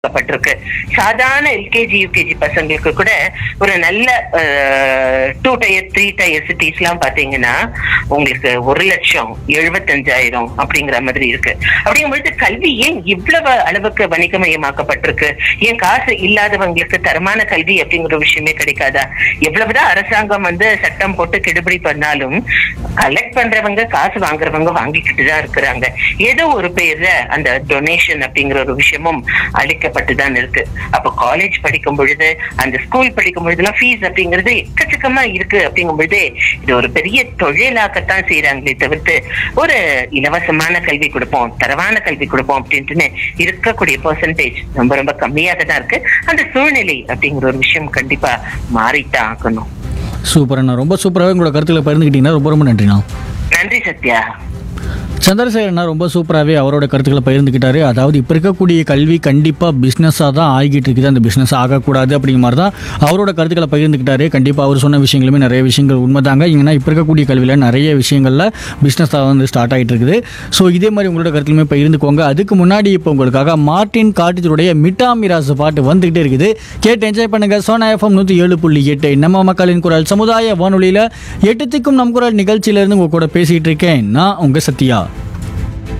பட்டிருக்கு சாதாரண LKG UKG பசங்களுக்கு கூட ஒரு நல்ல two tier three tier cities எல்லாம் பாத்தீங்கன்னா உங்களுக்கு ஒரு லட்சம் எழுபத்தஞ்சாயிரம் அப்படிங்கிற மாதிரி இருக்கு அப்படிங்கும்பொழுது கல்வி ஏன் இவ்வளவு அளவுக்கு வணிகமயமாக்கப்பட்டிருக்கு ஏன் காசு இல்லாதவங்களுக்கு தரமான கல்வி அப்படிங்கிற விஷயமே கிடைக்காதா எவ்வளவுதான் அரசாங்கம் வந்து சட்டம் போட்டு கெடுபிடி பண்ணாலும் கலெக்ட் பண்றவங்க காசு வாங்குறவங்க வாங்கிக்கிட்டு தான் இருக்கிறாங்க ஏதோ ஒரு பேர்ல அந்த டொனேஷன் அப்படிங்கிற ஒரு விஷயமும் அளிக்கப்பட்டு தான் இருக்கு அப்போ காலேஜ் படிக்கும் பொழுது அந்த ஸ்கூல் படிக்கும் பொழுதுலாம் ஃபீஸ் அப்படிங்கிறது எக்கச்சக்கமா இருக்கு அப்படிங்கும் பொழுது இது ஒரு பெரிய தொழிலாக்கத்தான் செய்யறாங்களே தவிர்த்து ஒரு இலவசமான கல்வி கொடுப்போம் தரவான கல்வி கொடுப்போம் அப்படின்ட்டுன்னு இருக்கக்கூடிய பெர்சன்டேஜ் ரொம்ப ரொம்ப கம்மியாக தான் இருக்கு அந்த சூழ்நிலை அப்படிங்கிற ஒரு விஷயம் கண்டிப்பா மாறித்தான் ஆகணும் சூப்பர்ண்ணா ரொம்ப சூப்பராகவே உங்களோட கருத்துக்களை பகிர்ந்துக்கிட்டீங்கன்னா ரொம்ப ரொம்ப நன்றிண்ணா நன்றி சத்யா சந்திரசேகரண்ணா ரொம்ப சூப்பராகவே அவரோட கருத்துக்களை பகிர்ந்துக்கிட்டாரு அதாவது இப்போ இருக்கக்கூடிய கல்வி கண்டிப்பாக பிஸ்னஸாக தான் ஆகிட்டு இருக்குது அந்த பிஸ்னஸ் ஆகக்கூடாது அப்படிங்கிற மாதிரி தான் அவரோட கருத்துக்களை பகிர்ந்துக்கிட்டாரு கண்டிப்பாக அவர் சொன்ன விஷயங்களுமே நிறைய விஷயங்கள் உண்மைதாங்க ஏன்னா இப்போ இருக்கக்கூடிய கல்வியில் நிறைய விஷயங்களில் பிஸ்னஸாக வந்து ஸ்டார்ட் ஆகிட்டு இருக்குது ஸோ இதே மாதிரி உங்களோட கருத்துலையுமே பகிர்ந்துக்கோங்க அதுக்கு முன்னாடி இப்போ உங்களுக்காக மார்டின் காட்டுடைய மிட்டா மிராஸ் பாட்டு வந்துகிட்டே இருக்குது கேட்டு என்ஜாய் பண்ணுங்க சோனா எஃப்எம் நூற்றி ஏழு புள்ளி எட்டு நம்ம மக்களின் குரல் சமுதாய வானொலியில் எட்டு திக்கும் நம் குரல் நிகழ்ச்சியிலேருந்து உங்க கூட பேசிகிட்டு இருக்கேன் நான் உங்கள் சத்யா